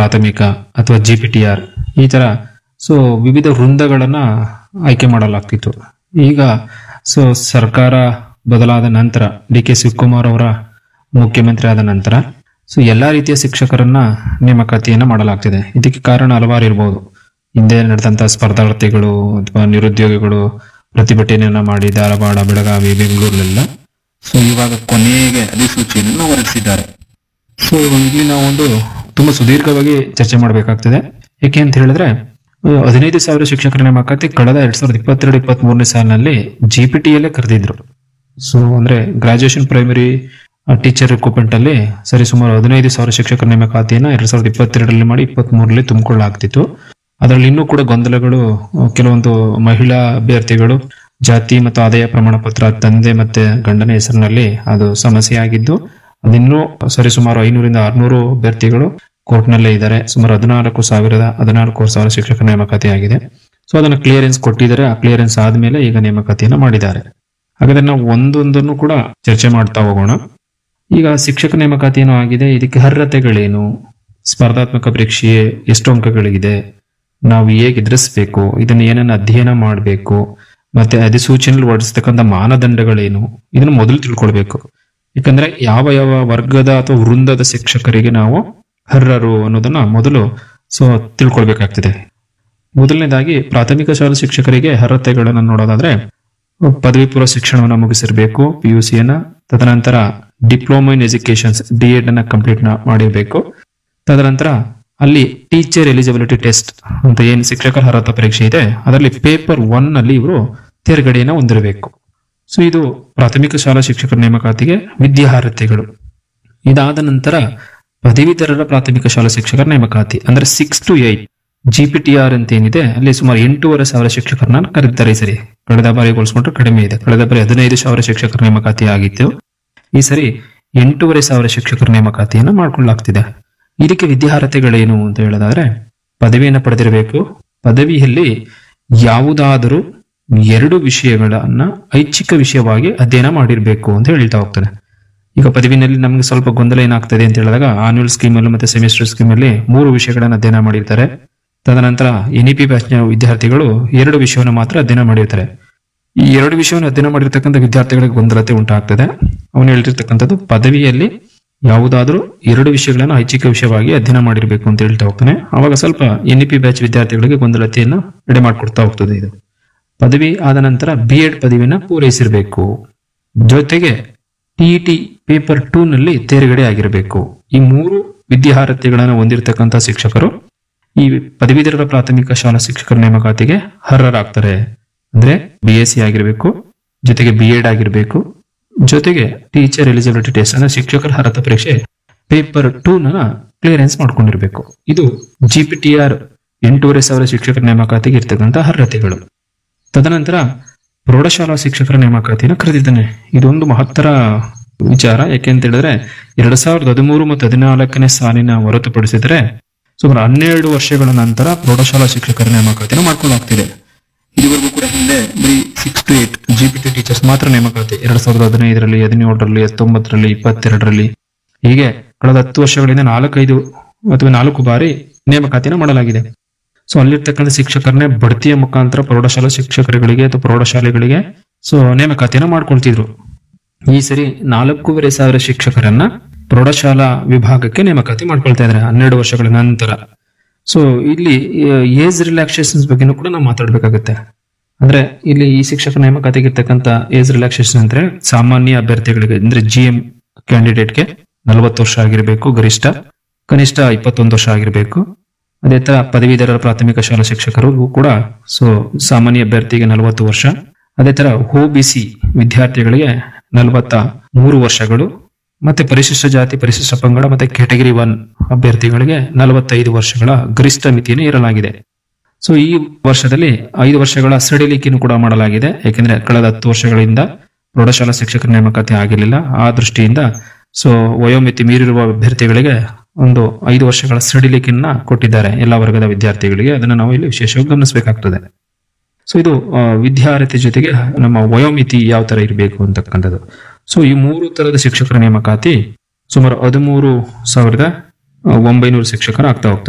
ಪ್ರಾಥಮಿಕ ಅಥವಾ G P T R ಈ ತರ ಸೊ ವಿವಿಧ ವೃಂದಗಳನ್ನ ಆಯ್ಕೆ ಮಾಡಲಾಗ್ತಿತ್ತು ಈಗ ಸೊ ಸರ್ಕಾರ ಬದಲಾದ ನಂತರ ಡಿ ಕೆ ಶಿವಕುಮಾರ್ ಅವರ ಮುಖ್ಯಮಂತ್ರಿ ಆದ ನಂತರ ಸೊ ಎಲ್ಲಾ ರೀತಿಯ ಶಿಕ್ಷಕರನ್ನ ನೇಮಕಾತಿಯನ್ನ ಮಾಡಲಾಗ್ತಿದೆ ಇದಕ್ಕೆ ಕಾರಣ ಹಲವಾರು ಇರಬಹುದು ಹಿಂದೆ ನಡೆದಂತಹ ಸ್ಪರ್ಧಾರ್ಥಿಗಳು ಅಥವಾ ನಿರುದ್ಯೋಗಿಗಳು ಪ್ರತಿಭಟನೆಯನ್ನ ಮಾಡಿ ಧಾರವಾಡ ಬೆಳಗಾವಿ ಬೆಂಗಳೂರಲ್ಲೆಲ್ಲ ಸೊ ಇವಾಗ ಕೊನೆಗೆ ಅಧಿಸೂಚನೆಯನ್ನು ಹೊರಡಿಸಿದ್ದಾರೆ ಸೊ ಇಲ್ಲಿ ನಾವು ಒಂದು ತುಂಬಾ ಸುದೀರ್ಘವಾಗಿ ಚರ್ಚೆ ಮಾಡಬೇಕಾಗ್ತದೆ ಯಾಕೆ ಅಂತ ಹೇಳಿದ್ರೆ ಆ, ಹದಿನೈದು ಸಾವಿರ ಶಿಕ್ಷಕರ ನೇಮಕಾತಿ ಕಳೆದ ಎರಡ್ ಸಾವಿರದ ಇಪ್ಪತ್ತೆರಡು ಇಪ್ಪತ್ತ್ ಮೂರನೇ ಸಾಲಿನಲ್ಲಿ ಜಿ ಪಿ ಟಿಯಲ್ಲೇ ಕರೆದಿದ್ರು ಸೊ ಅಂದ್ರೆ ಗ್ರಾಜುಯೇಷನ್ ಪ್ರೈಮರಿ ಟೀಚರ್ ರಿಕ್ರೂಟ್ಮೆಂಟ್ ಅಲ್ಲಿ ಸರಿ ಸುಮಾರು ಹದಿನೈದು ಸಾವಿರ ಶಿಕ್ಷಕರ ನೇಮಕಾತಿಯನ್ನ ಎರಡ್ ಸಾವಿರದ ಇಪ್ಪತ್ತೆರಡರಲ್ಲಿ ಮಾಡಿ ಇಪ್ಪತ್ತ್ ಮೂರರಲ್ಲಿ ತುಂಬಿಕೊಳ್ಳಲಾಗ್ತಿತ್ತು ಅದರಲ್ಲಿ ಇನ್ನೂ ಕೂಡ ಗೊಂದಲಗಳು ಆ, ಕೆಲವೊಂದು ಮಹಿಳಾ ಅಭ್ಯರ್ಥಿಗಳು ಜಾತಿ ಮತ್ತು ಆದಾಯ ಪ್ರಮಾಣ ಪತ್ರ ತಂದೆ ಮತ್ತೆ ಗಂಡನ ಹೆಸರಿನಲ್ಲಿ ಅದು ಸಮಸ್ಯೆ ಆಗಿದ್ದು ಅದಿನ್ನೂ ಸರಿಸುಮಾರು ಐನೂರಿಂದ ಆರ್ನೂರು ಅಭ್ಯರ್ಥಿಗಳು ಕೋರ್ಟ್ನಲ್ಲೇ ಇದ್ದಾರೆ ಸುಮಾರು ಹದಿನಾಲ್ಕು ಸಾವಿರದ ಹದಿನಾಲ್ಕು ಸಾವಿರ ಶಿಕ್ಷಕರ ನೇಮಕಾತಿ ಆಗಿದೆ ಸೊ ಅದನ್ನ ಕ್ಲಿಯರೆನ್ಸ್ ಕೊಟ್ಟಿದ್ದಾರೆ ಆ ಕ್ಲಿಯರೆನ್ಸ್ ಆದ್ಮೇಲೆ ಈಗ ನೇಮಕಾತಿಯನ್ನು ಮಾಡಿದ್ದಾರೆ ಹಾಗಾದ್ರೆ ನಾವು ಒಂದೊಂದನ್ನು ಕೂಡ ಚರ್ಚೆ ಮಾಡ್ತಾ ಹೋಗೋಣ ಈಗ ಶಿಕ್ಷಕ ನೇಮಕಾತಿ ಏನೋ ಆಗಿದೆ ಇದಕ್ಕೆ ಅರ್ಹತೆಗಳೇನು ಸ್ಪರ್ಧಾತ್ಮಕ ಪರೀಕ್ಷೆ ಎಷ್ಟು ಅಂಕಗಳಿಗಿದೆ ನಾವು ಹೇಗೆ ಎದುರಿಸ್ಬೇಕು ಇದನ್ನ ಏನನ್ನ ಅಧ್ಯಯನ ಮಾಡಬೇಕು ಮತ್ತೆ ಅಧಿಸೂಚನೆಯಲ್ಲಿ ಹೊರಡಿಸ್ತಕ್ಕಂಥ ಮಾನದಂಡಗಳೇನು ಇದನ್ನ ಮೊದಲು ತಿಳ್ಕೊಳ್ಬೇಕು ಯಾಕಂದ್ರೆ ಯಾವ ಯಾವ ವರ್ಗದ ಅಥವಾ ವೃಂದದ ಶಿಕ್ಷಕರಿಗೆ ನಾವು ಅರ್ಹರು ಅನ್ನೋದನ್ನ ಮೊದಲು ಸೊ ತಿಳ್ಕೊಳ್ಬೇಕಾಗ್ತದೆ ಮೊದಲನೇದಾಗಿ ಪ್ರಾಥಮಿಕ ಶಾಲಾ ಶಿಕ್ಷಕರಿಗೆ ಅರ್ಹತೆಗಳನ್ನು ನೋಡೋದಾದ್ರೆ ಪದವಿ ಪೂರ್ವ ಶಿಕ್ಷಣವನ್ನು ಮುಗಿಸಿರ್ಬೇಕು ಪಿ ಯು ಸಿಯನ್ನ ತದನಂತರ diploma in educations D Ed ಅನ್ನ ಕಂಪ್ಲೀಟ್ ಮಾಡಿರ್ಬೇಕು ತದನಂತರ ಅಲ್ಲಿ ಟೀಚರ್ ಎಲಿಜಿಬಿಲಿಟಿ ಟೆಸ್ಟ್ ಅಂತ ಏನು ಶಿಕ್ಷಕರ ಅರ್ಹತಾ ಪರೀಕ್ಷೆ ಇದೆ ಅದರಲ್ಲಿ ಪೇಪರ್ ಒನ್ ನಲ್ಲಿ ಇವರು ತೇರ್ಗಡೆಯನ್ನ ಹೊಂದಿರಬೇಕು ಸೊ ಇದು ಪ್ರಾಥಮಿಕ ಶಾಲಾ ಶಿಕ್ಷಕರ ನೇಮಕಾತಿಗೆ ವಿದ್ಯಾರ್ಹತೆಗಳು ಇದಾದ ನಂತರ ಪದವೀಧರರ ಪ್ರಾಥಮಿಕ ಶಾಲಾ ಶಿಕ್ಷಕರ ನೇಮಕಾತಿ ಅಂದ್ರೆ six to eight G P T R ಅಂತ ಏನಿದೆ ಅಲ್ಲಿ ಸುಮಾರು ಎಂಟೂವರೆ ಸಾವಿರ ಶಿಕ್ಷಕರನ್ನ ಕರೀತಾರೆ ಈ ಸರಿ ಕಳೆದ ಬಾರಿ ಹೋಲಿಸ್ಕೊಂಡ್ರೆ ಕಡಿಮೆ ಇದೆ ಕಳೆದ ಬಾರಿ ಹದಿನೈದು ಸಾವಿರ ಶಿಕ್ಷಕರ ನೇಮಕಾತಿ ಆಗಿತ್ತು ಈ ಸರಿ ಎಂಟೂವರೆ ಸಾವಿರ ಶಿಕ್ಷಕರ ನೇಮಕಾತಿಯನ್ನು ಮಾಡ್ಕೊಳ್ಳಲಾಗ್ತಿದೆ ಇದಕ್ಕೆ ವಿದ್ಯಾರ್ಹತೆಗಳೇನು ಅಂತ ಹೇಳೋದಾದ್ರೆ ಪದವಿಯನ್ನು ಪಡೆದಿರಬೇಕು ಪದವಿಯಲ್ಲಿ ಯಾವುದಾದರೂ ಎರಡು ವಿಷಯಗಳನ್ನ ಐಚ್ಛಿಕ ವಿಷಯವಾಗಿ ಅಧ್ಯಯನ ಮಾಡಿರ್ಬೇಕು ಅಂತ ಹೇಳ್ತಾ ಹೋಗ್ತದೆ ಈಗ ಪದವಿನಲ್ಲಿ ನಮಗೆ ಸ್ವಲ್ಪ ಗೊಂದಲ ಏನಾಗ್ತದೆ ಅಂತ ಹೇಳಿದಾಗ ಆನ್ಯುವಲ್ ಸ್ಕೀಮ್ ಅಲ್ಲಿ ಮತ್ತೆ ಸೆಮಿಸ್ಟರ್ ಸ್ಕೀಮ್ ಅಲ್ಲಿ ಮೂರು ವಿಷಯಗಳನ್ನ ಅಧ್ಯಯನ ಮಾಡಿರ್ತಾರೆ ತದನಂತರ ಎನ್ ಇ ಪಿ ಬ್ಯಾಚ್ನ ವಿದ್ಯಾರ್ಥಿಗಳು ಎರಡು ವಿಷಯವನ್ನು ಮಾತ್ರ ಅಧ್ಯಯನ ಮಾಡಿರ್ತಾರೆ ಈ ಎರಡು ವಿಷಯವನ್ನು ಅಧ್ಯಯನ ಮಾಡಿರ್ತಕ್ಕಂಥ ವಿದ್ಯಾರ್ಥಿಗಳಿಗೆ ಗೊಂದಲತೆ ಉಂಟಾಗ್ತದೆ ಅವನು ಹೇಳಿರ್ತಕ್ಕಂಥದ್ದು ಪದವಿಯಲ್ಲಿ ಯಾವುದಾದ್ರೂ ಎರಡು ವಿಷಯಗಳನ್ನು ಐಚ್ಛಿಕ ವಿಷಯವಾಗಿ ಅಧ್ಯಯನ ಮಾಡಿರ್ಬೇಕು ಅಂತ ಹೇಳ್ತಾ ಹೋಗ್ತಾನೆ ಅವಾಗ ಸ್ವಲ್ಪ ಎನ್ ಇ ಪಿ ಬ್ಯಾಚ್ ವಿದ್ಯಾರ್ಥಿಗಳಿಗೆ ಗೊಂದಲತೆಯನ್ನ ಎಡೆ ಮಾಡ್ಕೊಡ್ತಾ ಹೋಗ್ತದೆ ಇದು ಪದವಿ ಆದ ನಂತರ ಬಿ ಎಡ್ ಪದವಿನ ಪೂರೈಸಿರ್ಬೇಕು ಜೊತೆಗೆ ಟಿಇಟಿ ಪೇಪರ್ ಟೂ ನಲ್ಲಿ ತೇರ್ಗಡೆ ಆಗಿರಬೇಕು ಈ ಮೂರು ವಿದ್ಯಾರ್ಹತೆಗಳನ್ನು ಹೊಂದಿರತಕ್ಕಂಥ ಶಿಕ್ಷಕರು ಈ ಪದವೀಧರರ ಪ್ರಾಥಮಿಕ ಶಾಲಾ ಶಿಕ್ಷಕರ ನೇಮಕಾತಿಗೆ ಅರ್ಹರಾಗ್ತಾರೆ ಅಂದ್ರೆ ಬಿ ಎಸ್ ಸಿ ಆಗಿರಬೇಕು ಜೊತೆಗೆ ಬಿ ಎಡ್ ಆಗಿರಬೇಕು ಜೊತೆಗೆ ಟೀಚರ್ ಎಲಿಜಿಬಿಲಿಟಿ ಟೆಸ್ಟ್ ಅಂದ್ರೆ ಶಿಕ್ಷಕರ ಅರ್ಹತಾ ಪರೀಕ್ಷೆ ಪೇಪರ್ ಟೂ ನ ಕ್ಲಿಯರೆನ್ಸ್ ಮಾಡ್ಕೊಂಡಿರ್ಬೇಕು ಇದು ಜಿ ಪಿ ಟಿ ಆರ್ ಎಂಟೂವರೆ ಸಾವಿರ ಶಿಕ್ಷಕರ ನೇಮಕಾತಿಗೆ ಇರ್ತಕ್ಕಂಥ ಅರ್ಹತೆಗಳು ತದನಂತರ ಪ್ರೌಢಶಾಲಾ ಶಿಕ್ಷಕರ ನೇಮಕಾತಿಯನ್ನು ಕರೆದಿದ್ದಾನೆ ಇದೊಂದು ಮಹತ್ತರ ವಿಚಾರ ಯಾಕೆ ಅಂತ ಹೇಳಿದ್ರೆ ಎರಡ್ ಸಾವಿರದ ಹದಿಮೂರು ಮತ್ತು ಹದಿನಾಲ್ಕನೇ ಸಾಲಿನ ಹೊರತುಪಡಿಸಿದರೆ ಸುಮಾರು ಹನ್ನೆರಡು ವರ್ಷಗಳ ನಂತರ ಪ್ರೌಢಶಾಲಾ ಶಿಕ್ಷಕರ ನೇಮಕಾತಿಯನ್ನು ಮಾಡ್ಕೊಳ್ಳಲಾಗ್ತಿದೆ ಇದುವರೆಗೂ ಕೂಡ ಹಿಂದೆ ಬರೀ six to eight G P T teachers ಮಾತ್ರ ನೇಮಕಾತಿ ಎರಡ್ ಸಾವಿರದ ಹದಿನೈದರಲ್ಲಿ ಹದಿನೇಳರಲ್ಲಿ ಹತ್ತೊಂಬತ್ತರಲ್ಲಿ ಇಪ್ಪತ್ತೆರಡರಲ್ಲಿ ಹೀಗೆ ಕಳೆದ ಹತ್ತು ವರ್ಷಗಳಿಂದ ನಾಲ್ಕೈದು ಅಥವಾ ನಾಲ್ಕು ಬಾರಿ ನೇಮಕಾತಿಯನ್ನು ಮಾಡಲಾಗಿದೆ ಸೊ ಅಲ್ಲಿರ್ತಕ್ಕಂಥ ಶಿಕ್ಷಕರನ್ನೇ ಬಡ್ತಿಯ ಮುಖಾಂತರ ಪ್ರೌಢಶಾಲಾ ಶಿಕ್ಷಕರುಗಳಿಗೆ ಅಥವಾ ಪ್ರೌಢಶಾಲೆಗಳಿಗೆ ಸೊ ನೇಮಕಾತಿಯನ್ನು ಮಾಡ್ಕೊಳ್ತಿದ್ರು ಈ ಸರಿ ನಾಲ್ಕೂವರೆ ಸಾವಿರ ಶಿಕ್ಷಕರನ್ನ ಪ್ರೌಢಶಾಲಾ ವಿಭಾಗಕ್ಕೆ ನೇಮಕಾತಿ ಮಾಡ್ಕೊಳ್ತಾ ಇದ್ದಾರೆ ಹನ್ನೆರಡು ವರ್ಷಗಳ ನಂತರ ಸೊ ಇಲ್ಲಿ ಏಜ್ ರಿಲ್ಯಾಕ್ಸೇಷನ್ಸ್ ಬಗ್ಗೆನೂ ಕೂಡ ನಾವು ಮಾತಾಡ್ಬೇಕಾಗುತ್ತೆ ಅಂದ್ರೆ ಇಲ್ಲಿ ಈ ಶಿಕ್ಷಕ ನೇಮಕಾತಿಗೆ ಇರ್ತಕ್ಕಂಥ ಏಜ್ ರಿಲ್ಯಾಕ್ಸೇಷನ್ ಅಂದ್ರೆ ಸಾಮಾನ್ಯ ಅಭ್ಯರ್ಥಿಗಳಿಗೆ ಅಂದ್ರೆ ಜಿ ಎಂ ಕ್ಯಾಂಡಿಡೇಟ್ಗೆ ನಲವತ್ತು ವರ್ಷ ಆಗಿರಬೇಕು ಗರಿಷ್ಠ ಕನಿಷ್ಠ ಇಪ್ಪತ್ತೊಂದು ವರ್ಷ ಆಗಿರಬೇಕು ಅದೇ ತರ ಪದವೀಧರರ ಪ್ರಾಥಮಿಕ ಶಾಲಾ ಶಿಕ್ಷಕರಿಗೂ ಕೂಡ ಸೊ ಸಾಮಾನ್ಯ ಅಭ್ಯರ್ಥಿಗೆ ನಲವತ್ತು ವರ್ಷ ಅದೇ ತರ ಸಿ ವಿದ್ಯಾರ್ಥಿಗಳಿಗೆ ನಲವತ್ತ ಮೂರು ವರ್ಷಗಳು ಮತ್ತೆ ಪರಿಶಿಷ್ಟ ಜಾತಿ ಪರಿಶಿಷ್ಟ ಪಂಗಡ ಮತ್ತೆ ಕ್ಯಾಟಗರಿ ಒನ್ ಅಭ್ಯರ್ಥಿಗಳಿಗೆ ನಲವತ್ತೈದು ವರ್ಷಗಳ ಗರಿಷ್ಠ ಮಿತಿಯನ್ನು ಇರಲಾಗಿದೆ ಸೊ ಈ ವರ್ಷದಲ್ಲಿ ಐದು ವರ್ಷಗಳ ಸಡಿಲಿಕೆಯನ್ನು ಕೂಡ ಮಾಡಲಾಗಿದೆ ಯಾಕೆಂದ್ರೆ ಕಳೆದ ಹತ್ತು ವರ್ಷಗಳಿಂದ ಪ್ರೌಢಶಾಲಾ ಶಿಕ್ಷಕರ ನೇಮಕಾತಿ ಆಗಿರಲಿಲ್ಲ ಆ ದೃಷ್ಟಿಯಿಂದ ಸೊ ವಯೋಮಿತಿ ಮೀರಿರುವ ಅಭ್ಯರ್ಥಿಗಳಿಗೆ ಒಂದು ಐದು ವರ್ಷಗಳ ಸಡಿಲಿಕೆಯನ್ನ ಕೊಟ್ಟಿದ್ದಾರೆ ಎಲ್ಲ ವರ್ಗದ ವಿದ್ಯಾರ್ಥಿಗಳಿಗೆ ಅದನ್ನು ನಾವು ಇಲ್ಲಿ ವಿಶೇಷವಾಗಿ ಗಮನಿಸಬೇಕಾಗ್ತದೆ ಸೊ ಇದು ಆ, ವಿದ್ಯಾರ್ಹತೆ ಜೊತೆಗೆ ನಮ್ಮ ವಯೋಮಿತಿ ಯಾವ ತರ ಇರಬೇಕು ಅಂತಕ್ಕಂಥದ್ದು ಸೊ ಈ ಮೂರು ತರದ ಶಿಕ್ಷಕರ ನೇಮಕಾತಿ ಸುಮಾರು ಹದಿಮೂರು ಸಾವಿರದ ಆ, ಒಂಬೈನೂರು ಶಿಕ್ಷಕರು ಆಗ್ತಾ ಹೋಗ್ತಾರೆ